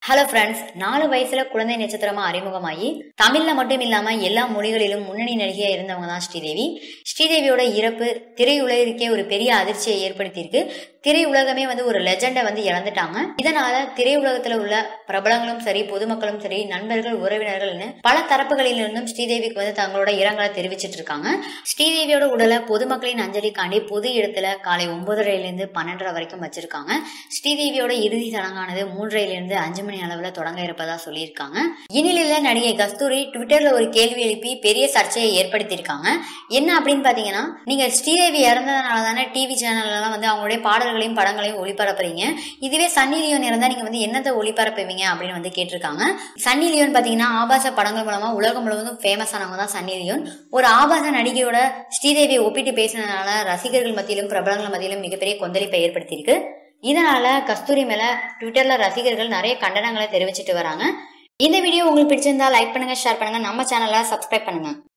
hello friends நாலு வயசுல குழந்தை நட்சத்திரமா அறிமுகமாகி தமிழ்ல மட்டும் இல்லாம எல்லா மொழிகளிலும் முன்னணி நடிகையா இருந்தவங்க தான் ஸ்ரீதேவி ஸ்ரீதேவியோட இறப்பு திரையுலகிற்கே ஒரு பெரிய அதிர்ச்சியை ஏற்படுத்தியிருக்கு திரையுலகமே வந்து ஒரு லெஜெண்டை வந்து இழந்துட்டாங்க இதனால திரையுலகத்துல உள்ள பிரபலங்களும் சரி பொதுமக்களும் சரி நண்பர்கள் உறவினர்கள்னு பல தரப்புகளிலிருந்தும் ஸ்ரீதேவிக்கு வந்து தங்களோட இரங்கலை தெரிவிச்சிட்டு இருக்காங்க ஸ்ரீதேவியோட உடலை பொதுமக்களின் அஞ்சலிக்காண்டி பொது இடத்துல காலை ஒன்பதரையிலிருந்து பன்னெண்டரை வரைக்கும் வச்சிருக்காங்க ஸ்ரீதேவியோட இறுதி சடங்கானது மூன்றையிலிருந்து அஞ்சு மணி அளவுல தொடங்க இருப்பதா சொல்லியிருக்காங்க இந்நிலையில நடிகை கஸ்தூரி ட்விட்டர்ல ஒரு கேள்வி எழுப்பி பெரிய சர்ச்சையை ஏற்படுத்தியிருக்காங்க என்ன அப்படின்னு பாத்தீங்கன்னா நீங்க ஸ்ரீதேவி இறந்ததுனால தானே டிவி சேனல்லாம் வந்து அவங்களுடைய பாடல்களையும் படங்களையும் ஒளிபரப்புறீங்க இதுவே சன்னி லியோன் இருந்தா நீங்க வந்து என்னத்தை ஒளிபரப்புவீங்க அப்படின்னு வந்து கேட்டிருக்காங்க சன்னி லியோன் பாத்தீங்கன்னா ஆபாச படங்கள் மூலமா உலகம் முழுவதும் ஃபேமஸ் ஆனவங்க தான் சன்னி லியோன் ஒரு ஆபாச நடிகையோட ஸ்ரீதேவியை ஒப்பிட்டு பேசினதுனால ரசிகர்கள் மத்தியிலும் பிரபலங்கள் மத்தியிலும் மிகப்பெரிய கொந்தளிப்பை ஏற்படுத்தியிருக்கு இதனால கஸ்தூரி மேல ட்விட்டர்ல ரசிகர்கள் நிறைய கண்டனங்களை தெரிவிச்சிட்டு வராங்க இந்த வீடியோ உங்களுக்கு பிடிச்சிருந்தா லைக் பண்ணுங்க ஷேர் பண்ணுங்க நம்ம சேனலை சப்ஸ்கிரைப் பண்ணுங்க